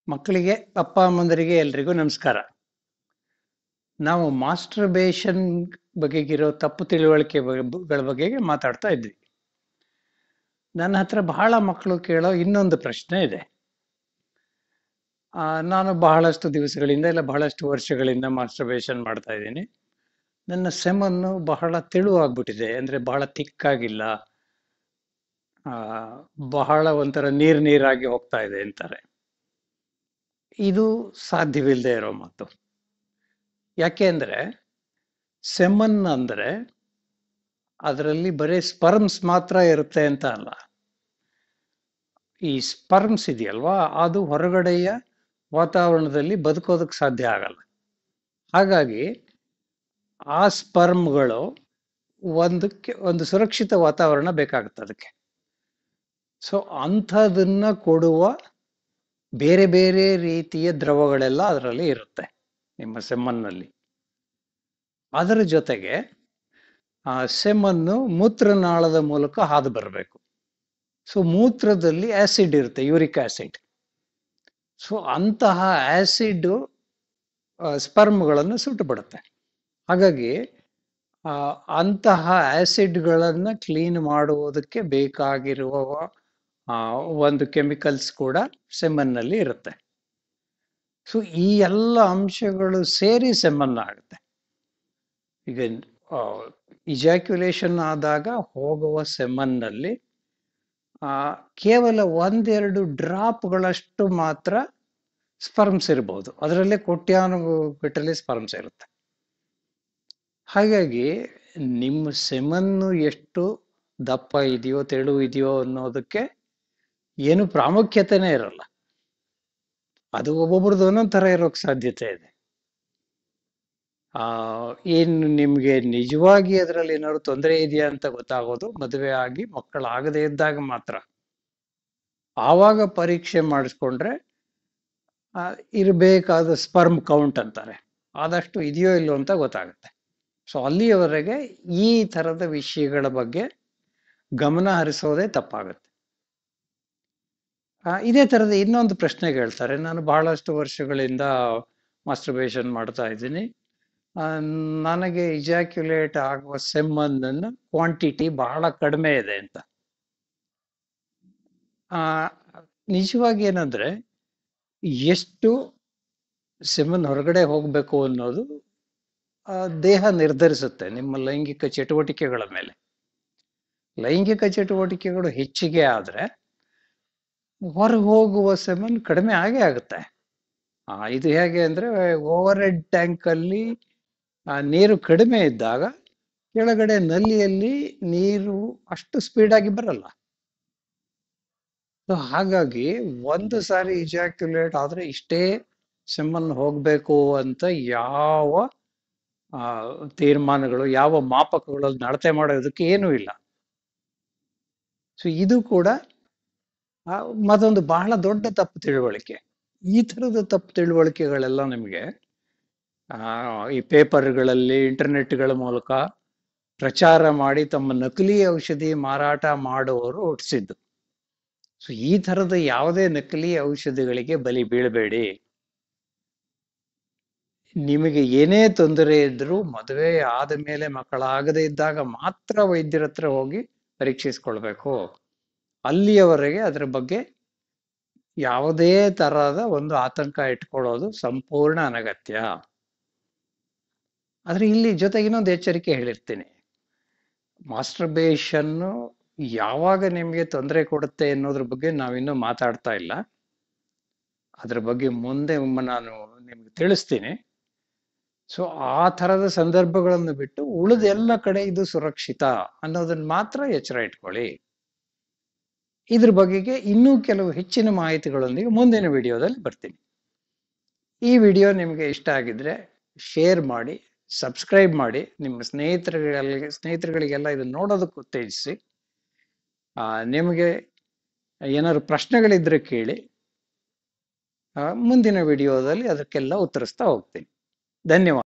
ಮಕ್ಕಳಿಗೆ ಅಪ್ಪ ಅಮ್ಮಂದರಿಗೆ ಎಲ್ರಿಗೂ ನಮಸ್ಕಾರ ನಾವು ಮಾಸ್ಟರ್ಬೇಷನ್ ಬಗೆಗಿರೋ ತಪ್ಪು ತಿಳುವಳಿಕೆ ಬಗೆ- ಗಳ ಬಗ್ಗೆ ಮಾತಾಡ್ತಾ ಇದ್ವಿ ನನ್ನ ಹತ್ರ ಬಹಳ ಮಕ್ಕಳು ಕೇಳೋ ಇನ್ನೊಂದು ಪ್ರಶ್ನೆ ಇದೆ ಆ, ನಾನು ಬಹಳಷ್ಟು ದಿವಸಗಳಿಂದ ಇಲ್ಲ ಬಹಳಷ್ಟು ವರ್ಷಗಳಿಂದ ಮಾಸ್ಟರ್ಬೇಷನ್ ಮಾಡ್ತಾ ಇದ್ದೀನಿ ನನ್ನ ಸೆಮನ್ನು ಬಹಳ ತೆಳುವಾಗ್ಬಿಟ್ಟಿದೆ ಅಂದ್ರೆ ಬಹಳ ತಿಕ್ಕಾಗಿಲ್ಲ ಆ, ಬಹಳ ಒಂಥರ ನೀರ್ ನೀರಾಗಿ ಹೋಗ್ತಾ ಇದೆ ಅಂತಾರೆ ಇದು ಸಾಧ್ಯವಿಲ್ಲದೆ ಇರೋ ಮಾತು ಯಾಕೆ ಅಂದ್ರೆ ಸೆಮನ್ ಅಂದ್ರೆ ಅದರಲ್ಲಿ ಬರೀ ಸ್ಪರ್ಮ್ಸ್ ಮಾತ್ರ ಇರುತ್ತೆ ಅಂತ ಅಲ್ಲ ಈ ಸ್ಪರ್ಮ್ಸ್ ಇದೆಯಲ್ವಾ ಅದು ಹೊರಗಡೆಯ ವಾತಾವರಣದಲ್ಲಿ ಬದುಕೋದಕ್ಕೆ ಸಾಧ್ಯ ಆಗಲ್ಲ ಹಾಗಾಗಿ ಆ ಸ್ಪರ್ಮ್ಗಳು ಒಂದಕ್ಕೆ ಒಂದು ಸುರಕ್ಷಿತ ವಾತಾವರಣ ಬೇಕಾಗುತ್ತೆ ಅದಕ್ಕೆ ಸೊ ಅಂಥದನ್ನ ಕೊಡುವ ಬೇರೆ ಬೇರೆ ರೀತಿಯ ದ್ರವಗಳೆಲ್ಲ ಅದರಲ್ಲಿ ಇರುತ್ತೆ ನಿಮ್ಮ ಸೆಮ್ಮನ್ನಲ್ಲಿ ಅದರ ಜೊತೆಗೆ ಆ ಸೆಮ್ಮನ್ನು ಮೂತ್ರನಾಳದ ಮೂಲಕ ಹಾದು ಬರಬೇಕು ಸೊ ಮೂತ್ರದಲ್ಲಿ ಆಸಿಡ್ ಇರುತ್ತೆ ಯೂರಿಕ್ ಆಸಿಡ್ ಸೊ ಅಂತಹ ಆಸಿಡ್ ಸ್ಪರ್ಮ್ಗಳನ್ನು ಸುಟ್ಟು ಬಿಡುತ್ತೆ ಹಾಗಾಗಿ ಆ, ಅಂತಹ ಆಸಿಡ್ಗಳನ್ನು ಕ್ಲೀನ್ ಮಾಡುವುದಕ್ಕೆ ಬೇಕಾಗಿರುವ ಆ, ಒಂದು ಕೆಮಿಕಲ್ಸ್ ಕೂಡ ಸೆಮ್ಮನ್ನಲ್ಲಿ ಇರುತ್ತೆ ಸೊ ಈ ಎಲ್ಲ ಅಂಶಗಳು ಸೇರಿ ಸೆಮ್ಮನ್ ಆಗುತ್ತೆ ಈಗ ಇಜಾಕ್ಯುಲೇಷನ್ ಆದಾಗ ಹೋಗುವ ಸೆಮ್ಮನ್ನಲ್ಲಿ ಆ, ಕೇವಲ ಒಂದೆರಡು ಡ್ರಾಪ್ಗಳಷ್ಟು ಮಾತ್ರ ಸ್ಪರ್ಮ್ಸ್ ಇರಬಹುದು ಅದರಲ್ಲೇ ಕೋಟ್ಯಾನುಗಟ್ಟಲೆ ಸ್ಪರ್ಮ್ಸ್ ಇರುತ್ತೆ ಹಾಗಾಗಿ ನಿಮ್ಮ ಸೆಮನ್ನು ಎಷ್ಟು ದಪ್ಪ ಇದೆಯೋ ತೆಳು ಇದೆಯೋ ಅನ್ನೋದಕ್ಕೆ ಏನು ಪ್ರಾಮುಖ್ಯತೆನೇ ಇರಲ್ಲ ಅದು ಒಬ್ಬೊಬ್ರದ್ದು ಒಂದೊಂದ್ ಥರ ಇರೋಕ್ ಸಾಧ್ಯತೆ ಇದೆ ಆ ಏನು ನಿಮ್ಗೆ ನಿಜವಾಗಿ ಅದರಲ್ಲಿ ಏನಾದ್ರು ತೊಂದರೆ ಇದೆಯಾ ಅಂತ ಗೊತ್ತಾಗೋದು ಮದುವೆ ಆಗಿ ಮಕ್ಕಳಾಗದೇ ಇದ್ದಾಗ ಮಾತ್ರ ಆವಾಗ ಪರೀಕ್ಷೆ ಮಾಡಿಸ್ಕೊಂಡ್ರೆ ಆ, ಇರಬೇಕಾದ ಸ್ಪರ್ಮ್ ಕೌಂಟ್ ಅಂತಾರೆ ಆದಷ್ಟು ಇದೆಯೋ ಇಲ್ಲೋ ಅಂತ ಗೊತ್ತಾಗುತ್ತೆ ಸೊ ಅಲ್ಲಿಯವರೆಗೆ ಈ ತರದ ವಿಷಯಗಳ ಬಗ್ಗೆ ಗಮನ ಹರಿಸೋದೇ ತಪ್ಪಾಗುತ್ತೆ ಆ, ಇದೇ ತರದ ಇನ್ನೊಂದು ಪ್ರಶ್ನೆ ಕೇಳ್ತಾರೆ ನಾನು ಬಹಳಷ್ಟು ವರ್ಷಗಳಿಂದ ಮಾಸ್ಟರ್ಬೇಷನ್ ಮಾಡ್ತಾ ಇದ್ದೀನಿ ಆ, ನನಗೆ ಇಜಾಕ್ಯುಲೇಟ್ ಆಗುವ ಸೆಮ್ಮನ್ನ ಕ್ವಾಂಟಿಟಿ ಬಹಳ ಕಡಿಮೆ ಇದೆ ಅಂತ ಆ, ನಿಜವಾಗಿ ಏನಂದ್ರೆ ಎಷ್ಟು ಸೆಮನ್ ಹೊರಗಡೆ ಹೋಗ್ಬೇಕು ಅನ್ನೋದು ಆ, ದೇಹ ನಿರ್ಧರಿಸುತ್ತೆ ನಿಮ್ಮ ಲೈಂಗಿಕ ಚಟುವಟಿಕೆಗಳ ಮೇಲೆ ಲೈಂಗಿಕ ಚಟುವಟಿಕೆಗಳು ಹೆಚ್ಚಿಗೆ ಆದ್ರೆ ಹೊರಗೆ ಹೋಗುವ ಸೆಮನ್ ಕಡಿಮೆ ಆಗೇ ಆಗುತ್ತೆ ಆ, ಇದು ಹೇಗೆ ಅಂದ್ರೆ ಓವರ್ ಹೆಡ್ ಟ್ಯಾಂಕ್ ಅಲ್ಲಿ ಆ, ನೀರು ಕಡಿಮೆ ಇದ್ದಾಗ ಕೆಳಗಡೆ ನಲ್ಲಿಯಲ್ಲಿ ನೀರು ಅಷ್ಟು ಸ್ಪೀಡ್ ಆಗಿ ಬರಲ್ಲ So ಹಾಗಾಗಿ ಒಂದು ಸಾರಿ ಇಜಾಕ್ಯುಲೇಟ್ ಆದ್ರೆ ಇಷ್ಟೇ ಸೆಮ್ಮನ್ ಹೋಗ್ಬೇಕು ಅಂತ ಯಾವ ಆ, ತೀರ್ಮಾನಗಳು ಯಾವ ಮಾಪಕಗಳು ನಡತೆ ಮಾಡೋದಕ್ಕೆ ಏನೂ ಇಲ್ಲ ಸೊ ಇದು ಕೂಡ ಆ, ಮತ್ತೊಂದು ಬಹಳ ದೊಡ್ಡ ತಪ್ಪು ತಿಳುವಳಿಕೆ ಈ ತರದ ತಪ್ಪು ತಿಳುವಳಿಕೆಗಳೆಲ್ಲ ನಿಮಗೆ ಆ, ಈ ಪೇಪರ್ಗಳಲ್ಲಿ ಇಂಟರ್ನೆಟ್ಗಳ ಮೂಲಕ ಪ್ರಚಾರ ಮಾಡಿ ತಮ್ಮ ನಕಲಿ ಔಷಧಿ ಮಾರಾಟ ಮಾಡುವವರು ಹುಟ್ಟಿಸಿದ್ದು ಸೊ ಈ ತರದ ಯಾವುದೇ ನಕಲಿ ಔಷಧಿಗಳಿಗೆ ಬಲಿ ಬೀಳಬೇಡಿ ನಿಮಗೆ ಏನೇ ತೊಂದರೆ ಇದ್ರೂ ಮದುವೆ ಆದ ಮೇಲೆ ಮಕ್ಕಳಾಗದೇ ಇದ್ದಾಗ ಮಾತ್ರ ವೈದ್ಯರ ಹತ್ರ ಹೋಗಿ ಪರೀಕ್ಷಿಸ್ಕೊಳ್ಬೇಕು ಅಲ್ಲಿಯವರೆಗೆ ಅದರ ಬಗ್ಗೆ ಯಾವುದೇ ತರಹದ ಒಂದು ಆತಂಕ ಇಟ್ಕೊಳ್ಳೋದು ಸಂಪೂರ್ಣ ಅನಗತ್ಯ ಆದ್ರೆ ಇಲ್ಲಿ ಜೊತೆಗೆ ಇನ್ನೊಂದು ಎಚ್ಚರಿಕೆ ಹೇಳಿರ್ತೀನಿ ಮಾಸ್ಟರ್ಬೇಷನ್ ಯಾವಾಗ ನಿಮಗೆ ತೊಂದರೆ ಕೊಡುತ್ತೆ ಅನ್ನೋದ್ರ ಬಗ್ಗೆ ನಾವಿನ್ನೂ ಮಾತಾಡ್ತಾ ಇಲ್ಲ ಅದ್ರ ಬಗ್ಗೆ ಮುಂದೆ ಒಮ್ಮೆ ನಾನು ನಿಮ್ಗೆ ತಿಳಿಸ್ತೀನಿ ಸೊ ಆ ತರದ ಸಂದರ್ಭಗಳನ್ನು ಬಿಟ್ಟು ಉಳಿದ ಎಲ್ಲ ಕಡೆ ಇದು ಸುರಕ್ಷಿತ ಅನ್ನೋದನ್ನ ಮಾತ್ರ ಎಚ್ಚರ ಇಟ್ಕೊಳ್ಳಿ ಇದ್ರ ಬಗೆಗೆ ಇನ್ನೂ ಕೆಲವು ಹೆಚ್ಚಿನ ಮಾಹಿತಿಗಳೊಂದಿಗೆ ಮುಂದಿನ ವಿಡಿಯೋದಲ್ಲಿ ಬರ್ತೀನಿ ಈ ವಿಡಿಯೋ ನಿಮಗೆ ಇಷ್ಟ ಆಗಿದ್ರೆ ಶೇರ್ ಮಾಡಿ ಸಬ್ಸ್ಕ್ರೈಬ್ ಮಾಡಿ ನಿಮ್ಮ ಸ್ನೇಹಿತರುಗಳಿಗೆ ಸ್ನೇಹಿತರುಗಳಿಗೆಲ್ಲ ಇದನ್ನ ನೋಡೋದಕ್ಕೆ ಉತ್ತೇಜಿಸಿ ಆ, ನಿಮಗೆ ಏನಾದ್ರು ಪ್ರಶ್ನೆಗಳಿದ್ರೆ ಕೇಳಿ ಆ, ಮುಂದಿನ ವಿಡಿಯೋದಲ್ಲಿ ಅದಕ್ಕೆಲ್ಲ ಉತ್ತರಿಸ್ತಾ ಹೋಗ್ತೀನಿ ಧನ್ಯವಾದ